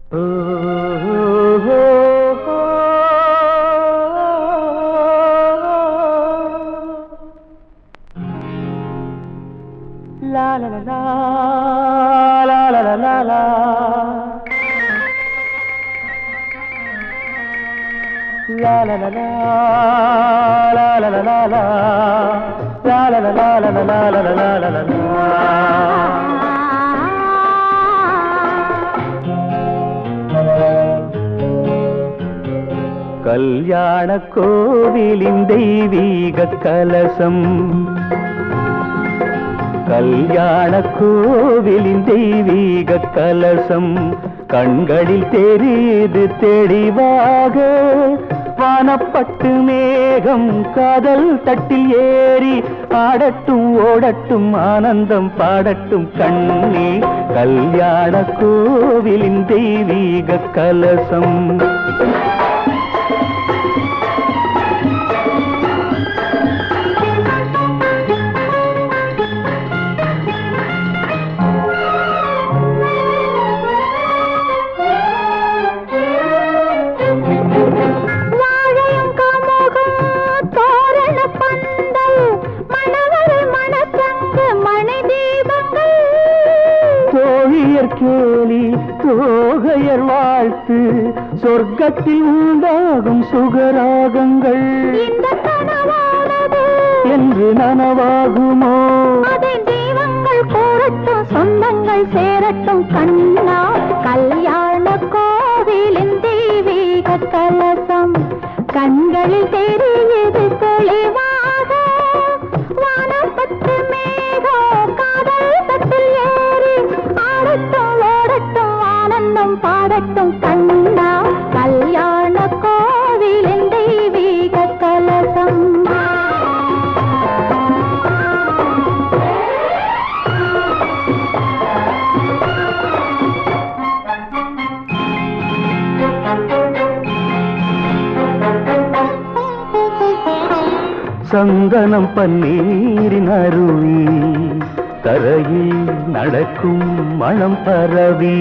La la la la la la la la la La la la la la la la la la La la la la la la la la la la la la கல்யாண கோவிலின் தெய்வீக கலசம் கல்யாண கோவிலின் தெய்வீக கலசம் கண்களில் தெரியுது தெளிவாக வானப்பட்டு மேகம் காதல் தட்டில் ஏறி ஆடட்டும் ஓடட்டும் ஆனந்தம் பாடட்டும் கண்ணே கல்யாண கோவிலின் தெய்வீக கலசம் வாழையும் கமுகும் தோரண பந்தல் மணவரை மணச்சங்கு மணி தீபங்கள் தோழியர் கேலி தோகையர் வாழ்த்து சொர்க்கத்தில் உண்டாகும் சுகராகங்கள் இந்த கனவானது என்று நனவாகுமோ அதை தெய்வங்கள் கூறட்டும் சொந்தங்கள் சேரட்டும் கண்ணா கல்யாண கோவிலின் தெய்வீக கலசம் கண்களில் தெரியுது தெளிவாக வானப்பட்டு மேகம் காதல் தட்டில் ஏறி ஆடட்டும் ஓடட்டும் ஆனந்தம் பாடட்டும் கண்ணா கல்யாண கோவிலின் தெய்வீக கலசம் சந்தனம் பன்னீரின் அருவி தரையில் நடக்கும் மனம் பரவி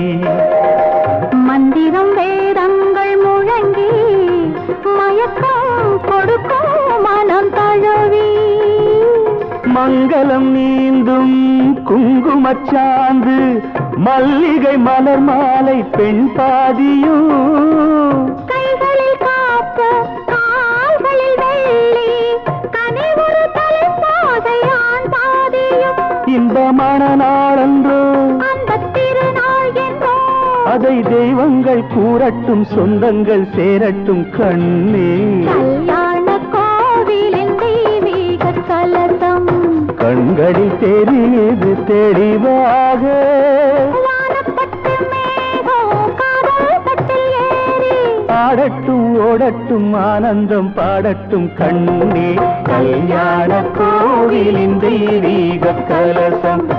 மந்திரம் வேதங்கள் முழங்கி மயக்கம் கொடுக்கும் மனம் தழுவி மங்களம் நீந்தும் குங்குமச்சாந்து மல்லிகை மலர் மாலை பெண் பாதியும் கைகளில் காப்பு கால்களில் வெள்ளி கனிவொரு தலைப்பாகை ஆண் பாதியும் இன்பமான நாளன்றோ அந்த திருநாள் என்றோ அதை தெய்வங்கள் கூறட்டும் சொந்தங்கள் சேரட்டும் கண்ணே கல்யாண கோவிலின் தெய்வீக கலசம் கண்களில் தெரியுது தெளிவாக வானப்பட்டு மேகம் காதல் தட்டில் ஏறி ஆடட்டும் ஓடட்டும் ஆனந்தம் பாடட்டும் கண்ணே கல்யாண கோவிலின் தெய்வீக கலசம்